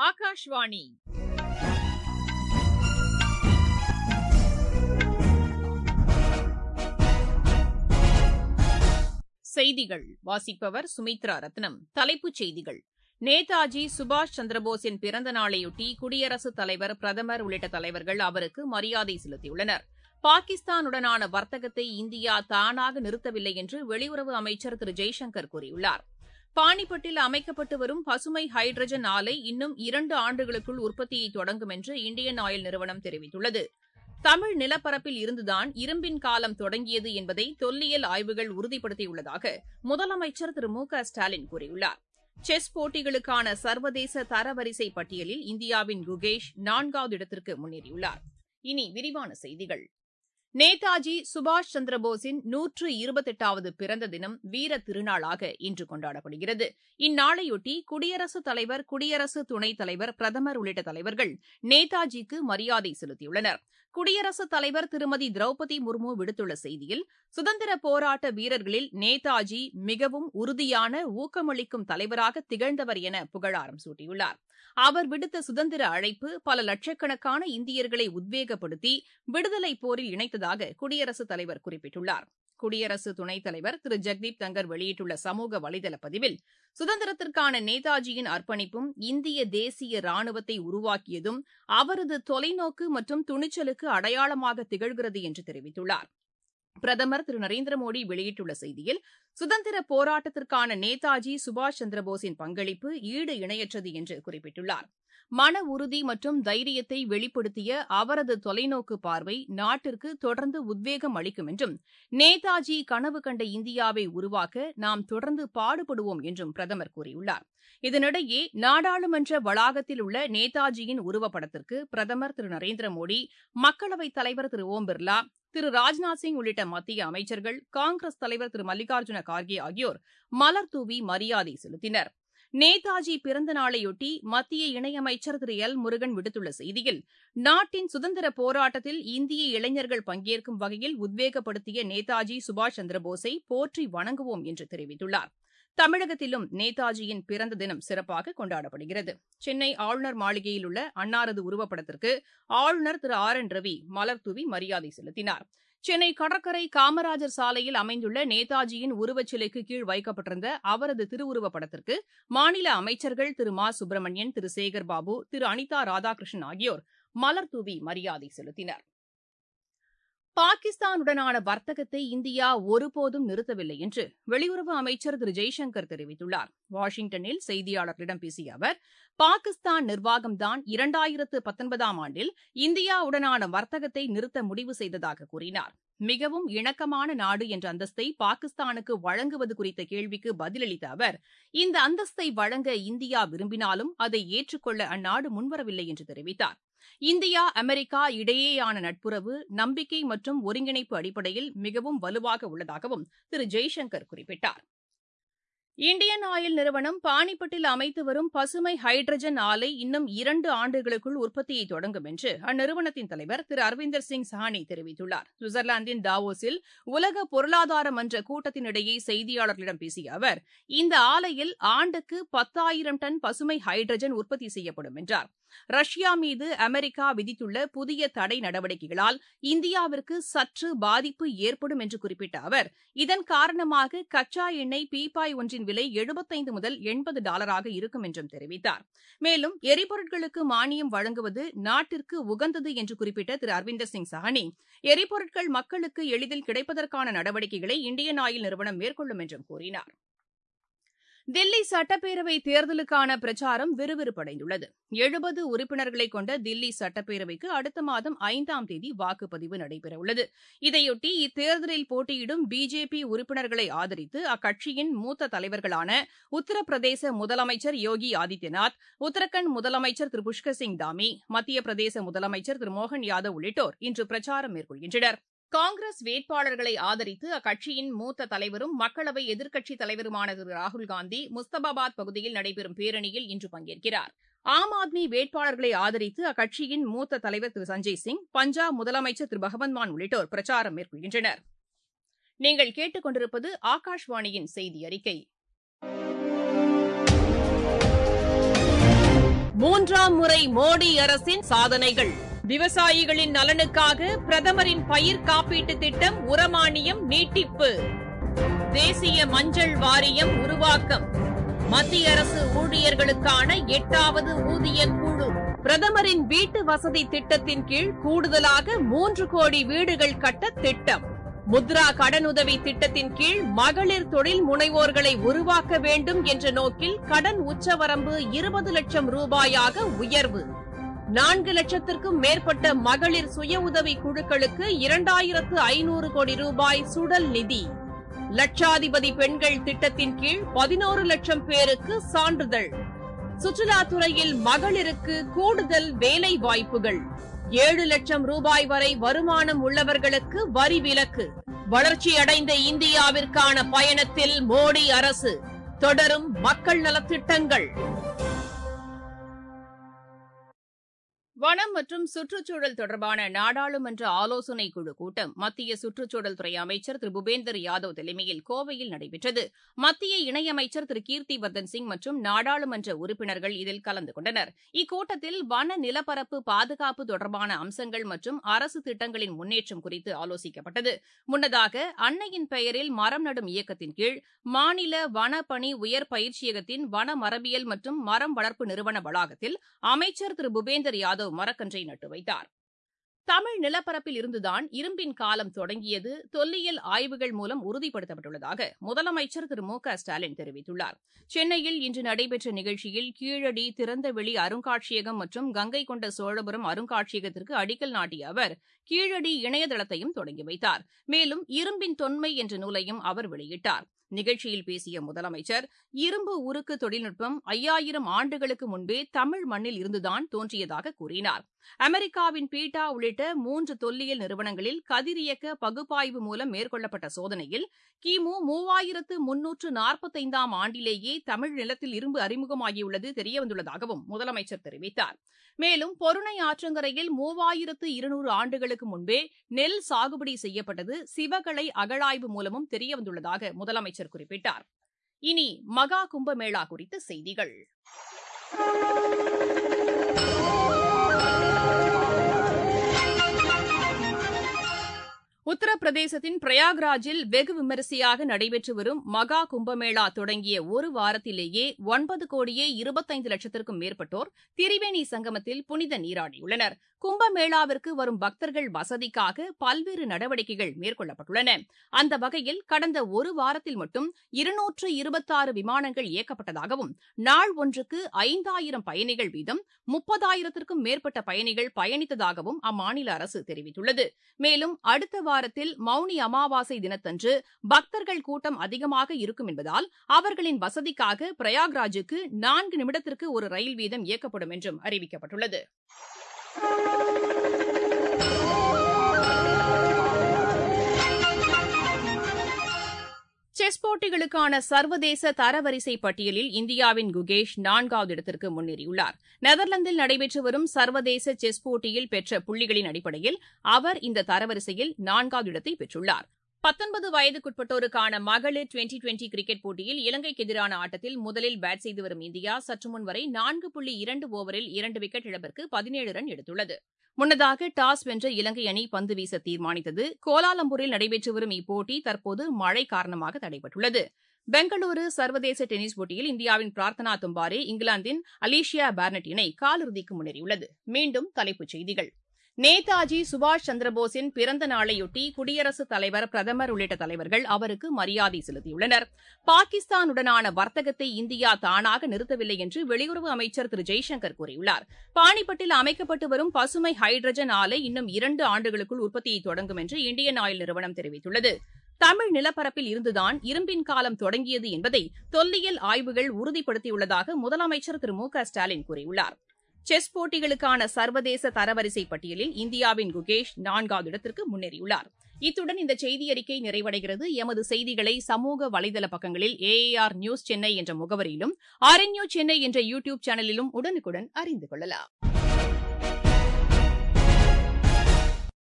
ஆகாஷ்வாணி செய்திகள் வாசிப்பவர் சுமித்ரா ரத்னம் தலைப்புச் செய்திகள் நேதாஜி சுபாஷ் சந்திரபோஸின் பிறந்த நாளையொட்டி குடியரசுத் தலைவர் பிரதமர் உள்ளிட்ட தலைவர்கள் அவருக்கு மரியாதை செலுத்தியுள்ளனர் பாகிஸ்தானுடனான வர்த்தகத்தை இந்தியா தானாக நிறுத்தவில்லை என்று வெளியுறவு அமைச்சர் திரு ஜெய்சங்கர் கூறியுள்ளார் பானிபட்டில் அமைக்கப்பட்டு வரும் பசுமை ஹைட்ரஜன் ஆலை இன்னும் இரண்டு ஆண்டுகளுக்குள் உற்பத்தியை தொடங்கும் என்று இந்தியன் ஆயில் நிறுவனம் தெரிவித்துள்ளது தமிழ் நிலப்பரப்பில் இருந்துதான் இரும்பின் காலம் தொடங்கியது என்பதை தொல்லியல் ஆய்வுகள் உறுதிப்படுத்தியுள்ளதாக முதலமைச்சர் திரு மு க ஸ்டாலின் கூறியுள்ளார் செஸ் போட்டிகளுக்கான சர்வதேச தரவரிசை பட்டியலில் இந்தியாவின் குகேஷ் நான்காவது இடத்திற்கு முன்னேறியுள்ளார் இனி விரிவான செய்திகள் நேதாஜி சுபாஷ் சந்திரபோஸின் நூற்று இருபத்தெட்டாவது பிறந்த தினம் வீர திருநாளாக இன்று கொண்டாடப்படுகிறது இந்நாளையொட்டி குடியரசுத் தலைவர் குடியரசு துணைத் தலைவர் பிரதமர் உள்ளிட்ட தலைவர்கள் நேதாஜிக்கு மரியாதை செலுத்தியுள்ளனர் குடியரசுத் தலைவர் திருமதி திரௌபதி முர்மு விடுத்துள்ள செய்தியில் சுதந்திர போராட்ட வீரர்களில் நேதாஜி மிகவும் உறுதியான ஊக்கமளிக்கும் தலைவராக திகழ்ந்தவர் என புகழாரம் சூட்டியுள்ளார் அவர் விடுத்த சுதந்திர அழைப்பு பல லட்சக்கணக்கான இந்தியர்களை உத்வேகப்படுத்தி விடுதலைப் போரில் இணைத்ததாக குடியரசுத் தலைவர் குறிப்பிட்டுள்ளார் குடியரசு துணைத் தலைவர் திரு ஜெக்தீப் தங்கர் வெளியிட்டுள்ள சமூக வலைதள பதிவில் சுதந்திரத்திற்கான நேதாஜியின் அர்ப்பணிப்பும் இந்திய தேசிய ராணுவத்தை உருவாக்கியதும் அவரது தொலைநோக்கு மற்றும் துணிச்சலுக்கு அடையாளமாக திகழ்கிறது என்று தெரிவித்துள்ளார் பிரதமர் திரு நரேந்திர மோடி வெளியிட்டுள்ள செய்தியில் சுதந்திர போராட்டத்திற்கான நேதாஜி சுபாஷ் சந்திரபோஸின் பங்களிப்பு ஈடு இணையற்றது என்று குறிப்பிட்டுள்ளார் மன உறுதி மற்றும் தைரியத்தை வெளிப்படுத்திய அவரது தொலைநோக்கு பார்வை நாட்டிற்கு தொடர்ந்து உத்வேகம் அளிக்கும் என்றும் நேதாஜி கனவு கண்ட இந்தியாவை உருவாக்க நாம் தொடர்ந்து பாடுபடுவோம் என்றும் பிரதமர் கூறியுள்ளார் இதனிடையே நாடாளுமன்ற வளாகத்தில் உள்ள நேதாஜியின் உருவப்படத்திற்கு பிரதமர் திரு நரேந்திர மோடி மக்களவைத் தலைவர் திரு ஓம் பிர்லா திரு ராஜ்நாத் சிங் உள்ளிட்ட மத்திய அமைச்சர்கள் காங்கிரஸ் தலைவர் திரு மல்லிகார்ஜுன கார்கே ஆகியோர் மலர்தூவி மரியாதை செலுத்தினர் நேதாஜி பிறந்த நாளையொட்டி மத்திய இணையமைச்சர் திரு எல் முருகன் விடுத்துள்ள செய்தியில் நாட்டின் சுதந்திர போராட்டத்தில் இந்திய இளைஞர்கள் பங்கேற்கும் வகையில் உத்வேகப்படுத்திய நேதாஜி சுபாஷ் சந்திரபோஸை போற்றி வணங்குவோம் என்று தெரிவித்துள்ளார் தமிழகத்திலும் நேதாஜியின் பிறந்த தினம் சிறப்பாக கொண்டாடப்படுகிறது சென்னை ஆளுநர் மாளிகையில் உள்ள அன்னாரது உருவப்படத்திற்கு ஆளுநர் திரு ஆர் என் ரவி மலர்தூவி மரியாதை செலுத்தினார் சென்னை கடற்கரை காமராஜர் சாலையில் அமைந்துள்ள நேதாஜியின் உருவச்சிலைக்கு கீழ் வைக்கப்பட்டிருந்த அவரது திருவுருவப் படத்திற்கு மாநில அமைச்சர்கள் திரு மா சுப்பிரமணியன் திரு சேகர் பாபு திரு அனிதா ராதாகிருஷ்ணன் ஆகியோர் மலர்தூவி மரியாதை செலுத்தினர் பாகிஸ்தானுடனான வர்த்தகத்தை இந்தியா ஒருபோதும் நிறுத்தவில்லை என்று வெளியுறவு அமைச்சர் திரு ஜெய்சங்கர் தெரிவித்துள்ளார் வாஷிங்டனில் செய்தியாளர்களிடம் பேசிய அவர் பாகிஸ்தான் நிர்வாகம்தான் இரண்டாயிரத்து பத்தொன்பதாம் ஆண்டில் இந்தியாவுடனான வர்த்தகத்தை நிறுத்த முடிவு செய்ததாக கூறினார் மிகவும் இணக்கமான நாடு என்ற அந்தஸ்தை பாகிஸ்தானுக்கு வழங்குவது குறித்த கேள்விக்கு பதிலளித்த அவர் இந்த அந்தஸ்தை வழங்க இந்தியா விரும்பினாலும் அதை ஏற்றுக்கொள்ள அந்நாடு முன்வரவில்லை என்று தெரிவித்தார் இந்தியா அமெரிக்கா இடையேயான நட்புறவு நம்பிக்கை மற்றும் ஒருங்கிணைப்பு அடிப்படையில் மிகவும் வலுவாக உள்ளதாகவும் திரு ஜெய்சங்கர் குறிப்பிட்டார் இந்தியன் ஆயில் நிறுவனம் பானிப்பட்டில் அமைத்து வரும் பசுமை ஹைட்ரஜன் ஆலை இன்னும் இரண்டு ஆண்டுகளுக்குள் உற்பத்தியை தொடங்கும் என்று அந்நிறுவனத்தின் தலைவர் திரு அரவிந்தர் சிங் சாஹனி தெரிவித்துள்ளார் சுவிட்சர்லாந்தின் டாவோஸில் உலக பொருளாதார மன்ற கூட்டத்தினிடையே செய்தியாளர்களிடம் பேசிய அவர் இந்த ஆலையில் ஆண்டுக்கு பத்தாயிரம் டன் பசுமை ஹைட்ரஜன் உற்பத்தி செய்யப்படும் என்றார் ரஷ்யா மீது அமெரிக்கா விதித்துள்ள புதிய தடை நடவடிக்கைகளால் இந்தியாவிற்கு சற்று பாதிப்பு ஏற்படும் என்று குறிப்பிட்ட அவர் இதன் காரணமாக கச்சா எண்ணெய் பீப்பாய் ஒன்றின் விலை எழுபத்தைந்து முதல் எண்பது டாலராக இருக்கும் என்றும் தெரிவித்தார் மேலும் எரிபொருட்களுக்கு மானியம் வழங்குவது நாட்டிற்கு உகந்தது என்று குறிப்பிட்ட திரு அரவிந்தர் சிங் சாஹனி எரிபொருட்கள் மக்களுக்கு எளிதில் கிடைப்பதற்கான நடவடிக்கைகளை இந்தியன் ஆயில் நிறுவனம் மேற்கொள்ளும் என்றும் கூறினார் தில்லி சட்டப்பேரவை தேர்தலுக்கான பிரச்சாரம் விறுவிறுப்படைந்துள்ளது எழுபது உறுப்பினர்களை கொண்ட தில்லி சட்டப்பேரவைக்கு அடுத்த மாதம் ஐந்தாம் தேதி வாக்குப்பதிவு நடைபெறவுள்ளது இதையொட்டி இத்தேர்தலில் போட்டியிடும் பிஜேபி உறுப்பினர்களை ஆதரித்து அக்கட்சியின் மூத்த தலைவர்களான உத்தரப்பிரதேச முதலமைச்சர் யோகி ஆதித்யநாத் உத்தரகண்ட் முதலமைச்சர் திரு புஷ்கர் சிங் தாமி மத்திய பிரதேச முதலமைச்சர் திரு மோகன் யாதவ் உள்ளிட்டோர் இன்று பிரச்சாரம் மேற்கொள்கின்றனர் காங்கிரஸ் வேட்பாளர்களை ஆதரித்து அக்கட்சியின் மூத்த தலைவரும் மக்களவை எதிர்க்கட்சித் தலைவருமான திரு ராகுல்காந்தி முஸ்தபாபாத் பகுதியில் நடைபெறும் பேரணியில் இன்று பங்கேற்கிறார் ஆம் ஆத்மி வேட்பாளர்களை ஆதரித்து அக்கட்சியின் மூத்த தலைவர் திரு சஞ்சய் சிங் பஞ்சாப் முதலமைச்சர் திரு பகவந்த் மான் உள்ளிட்டோர் பிரச்சாரம் மேற்கொள்கின்றனர் நீங்கள் கேட்டுக் கொண்டிருப்பது ஆகாஷ்வாணியின் செய்தி அறிக்கை மூன்றாம் முறை மோடி அரசின் சாதனைகள் விவசாயிகளின் நலனுக்காக பிரதமரின் பயிர் காப்பீட்டு திட்டம் உரமானியம் நீட்டிப்பு தேசிய மஞ்சள் வாரியம் உருவாக்கம் மத்திய அரசு ஊழியர்களுக்கான எட்டாவது ஊதிய குழு பிரதமரின் வீட்டு வசதி திட்டத்தின் கீழ் கூடுதலாக மூன்று கோடி வீடுகள் கட்ட திட்டம் முத்ரா கடனுதவி திட்டத்தின் கீழ் மகளிர் தொழில் முனைவோர்களை உருவாக்க வேண்டும் என்ற நோக்கில் கடன் உச்சவரம்பு இருபது லட்சம் ரூபாயாக உயர்வு நான்கு லட்சத்திற்கும் மேற்பட்ட மகளிர் சுய உதவி குழுக்களுக்கு இரண்டாயிரத்து ஐநூறு கோடி ரூபாய் சுடல் நிதி லட்சாதிபதி பெண்கள் திட்டத்தின் கீழ் பதினோரு லட்சம் பேருக்கு சான்றிதழ் சுற்றுலாத்துறையில் மகளிருக்கு கூடுதல் வேலை வாய்ப்புகள் ஏழு லட்சம் ரூபாய் வரை வருமானம் உள்ளவர்களுக்கு வரி விலக்கு வளர்ச்சியடைந்த இந்தியாவிற்கான பயணத்தில் மோடி அரசு தொடரும் மக்கள் நலத்திட்டங்கள் வனம் மற்றும் சுற்றுச்சூழல் தொடர்பான நாடாளுமன்ற ஆலோசனைக் குழு கூட்டம் மத்திய சுற்றுச்சூழல் துறை அமைச்சர் திரு பூபேந்தர் யாதவ் தலைமையில் கோவையில் நடைபெற்றது மத்திய இணையமைச்சர் திரு கீர்த்திவர்தன் சிங் மற்றும் நாடாளுமன்ற உறுப்பினர்கள் இதில் கலந்து கொண்டனர் இக்கூட்டத்தில் வன நிலப்பரப்பு பாதுகாப்பு தொடர்பான அம்சங்கள் மற்றும் அரசு திட்டங்களின் முன்னேற்றம் குறித்து ஆலோசிக்கப்பட்டது முன்னதாக அன்னையின் பெயரில் மரம் நடும் இயக்கத்தின் கீழ் மாநில வனப்பணி உயர் பயிற்சியகத்தின் வன மரபியல் மற்றும் மரம் வளர்ப்பு நிறுவன வளாகத்தில் அமைச்சர் திரு பூபேந்தர் யாதவ் மரக்கன்றை நட்டு வைத்தார் தமிழ் நிலப்பரப்பில் இருந்துதான் இரும்பின் காலம் தொடங்கியது தொல்லியல் ஆய்வுகள் மூலம் உறுதிப்படுத்தப்பட்டுள்ளதாக முதலமைச்சர் திரு மு க ஸ்டாலின் தெரிவித்துள்ளார் சென்னையில் இன்று நடைபெற்ற நிகழ்ச்சியில் கீழடி திறந்தவெளி அருங்காட்சியகம் மற்றும் கங்கை கொண்ட சோழபுரம் அருங்காட்சியகத்திற்கு அடிக்கல் நாட்டிய அவர் கீழடி இணையதளத்தையும் தொடங்கி வைத்தார் மேலும் இரும்பின் தொன்மை என்ற நூலையும் அவர் வெளியிட்டார் நிகழ்ச்சியில் பேசிய முதலமைச்சர் இரும்பு உருக்கு தொழில்நுட்பம் ஐயாயிரம் ஆண்டுகளுக்கு முன்பே தமிழ் மண்ணில் இருந்துதான் தோன்றியதாக கூறினார் அமெரிக்காவின் பீட்டா உள்ளிட்ட மூன்று தொல்லியல் நிறுவனங்களில் கதிரியக்க பகுப்பாய்வு மூலம் மேற்கொள்ளப்பட்ட சோதனையில் கிமு மூவாயிரத்து முன்னூற்று நாற்பத்தைந்தாம் ஆண்டிலேயே தமிழ் நிலத்தில் இரும்பு அறிமுகமாகியுள்ளது தெரியவந்துள்ளதாகவும் முதலமைச்சர் தெரிவித்தார் மேலும் பொருணை ஆற்றங்கரையில் மூவாயிரத்து இருநூறு ஆண்டுகளுக்கு முன்பே நெல் சாகுபடி செய்யப்பட்டது சிவகளை அகழாய்வு மூலமும் தெரியவந்துள்ளதாக முதலமைச்சர் குறிப்பிட்டார் இனி மகா கும்பமேளா குறித்த செய்திகள் உத்தரப்பிரதேசத்தின் பிரயாக்ராஜில் வெகு விமரிசையாக நடைபெற்று வரும் மகா கும்பமேளா தொடங்கிய ஒரு வாரத்திலேயே ஒன்பது கோடியே இருபத்தைந்து லட்சத்திற்கும் மேற்பட்டோர் திரிவேணி சங்கமத்தில் புனித நீராடியுள்ளனர் கும்பமேளாவிற்கு வரும் பக்தர்கள் வசதிக்காக பல்வேறு நடவடிக்கைகள் மேற்கொள்ளப்பட்டுள்ளன அந்த வகையில் கடந்த ஒரு வாரத்தில் மட்டும் இருநூற்று இருபத்தாறு விமானங்கள் இயக்கப்பட்டதாகவும் நாள் ஒன்றுக்கு ஐந்தாயிரம் பயணிகள் வீதம் முப்பதாயிரத்திற்கும் மேற்பட்ட பயணிகள் பயணித்ததாகவும் அம்மாநில அரசு தெரிவித்துள்ளது மேலும் அடுத்த வாரத்தில் மௌனி அமாவாசை தினத்தன்று பக்தர்கள் கூட்டம் அதிகமாக இருக்கும் என்பதால் அவர்களின் வசதிக்காக பிரயாக்ராஜுக்கு நான்கு நிமிடத்திற்கு ஒரு ரயில் வீதம் இயக்கப்படும் என்றும் அறிவிக்கப்பட்டுள்ளது செஸ் போட்டிகளுக்கான சர்வதேச தரவரிசை பட்டியலில் இந்தியாவின் குகேஷ் நான்காவது இடத்திற்கு முன்னேறியுள்ளார் நெதர்லாந்தில் நடைபெற்று வரும் சர்வதேச செஸ் போட்டியில் பெற்ற புள்ளிகளின் அடிப்படையில் அவர் இந்த தரவரிசையில் நான்காவது இடத்தை பெற்றுள்ளார் பத்தொன்பது வயதுக்குட்பட்டோருக்கான மகளிர் டுவெண்டி டுவெண்டி கிரிக்கெட் போட்டியில் இலங்கைக்கு எதிரான ஆட்டத்தில் முதலில் பேட் செய்து வரும் இந்தியா சற்று முன் வரை நான்கு புள்ளி இரண்டு ஓவரில் இரண்டு விக்கெட் இழப்பிற்கு பதினேழு ரன் எடுத்துள்ளது முன்னதாக டாஸ் வென்ற இலங்கை அணி பந்து வீச தீர்மானித்தது கோலாலம்பூரில் நடைபெற்று வரும் இப்போட்டி தற்போது மழை காரணமாக தடைபட்டுள்ளது பெங்களூரு சர்வதேச டென்னிஸ் போட்டியில் இந்தியாவின் பிரார்த்தனா தும்பாரே இங்கிலாந்தின் அலிஷியா பார்னட் இணை காலிறுதிக்கு முன்னேறியுள்ளது மீண்டும் தலைப்புச் செய்திகள் நேதாஜி சுபாஷ் சந்திரபோஸின் பிறந்த நாளையொட்டி குடியரசுத் தலைவர் பிரதமர் உள்ளிட்ட தலைவர்கள் அவருக்கு மரியாதை செலுத்தியுள்ளனர் பாகிஸ்தானுடனான வர்த்தகத்தை இந்தியா தானாக நிறுத்தவில்லை என்று வெளியுறவு அமைச்சர் திரு ஜெய்சங்கர் கூறியுள்ளார் பானிப்பட்டில் அமைக்கப்பட்டு வரும் பசுமை ஹைட்ரஜன் ஆலை இன்னும் இரண்டு ஆண்டுகளுக்குள் உற்பத்தியை தொடங்கும் என்று இந்தியன் ஆயில் நிறுவனம் தெரிவித்துள்ளது தமிழ் நிலப்பரப்பில் இருந்துதான் இரும்பின் காலம் தொடங்கியது என்பதை தொல்லியல் ஆய்வுகள் உறுதிப்படுத்தியுள்ளதாக முதலமைச்சர் திரு மு க ஸ்டாலின் கூறியுள்ளார் செஸ் போட்டிகளுக்கான சர்வதேச தரவரிசை பட்டியலில் இந்தியாவின் குகேஷ் நான்காவது இடத்திற்கு முன்னேறியுள்ளார் இத்துடன் இந்த செய்தி அறிக்கை நிறைவடைகிறது எமது செய்திகளை சமூக வலைதள பக்கங்களில் ஏஏஆர் நியூஸ் சென்னை என்ற முகவரியிலும் ஆர்என்யூ சென்னை என்ற யூ டியூப் சேனலிலும் உடனுக்குடன் அறிந்து கொள்ளலாம்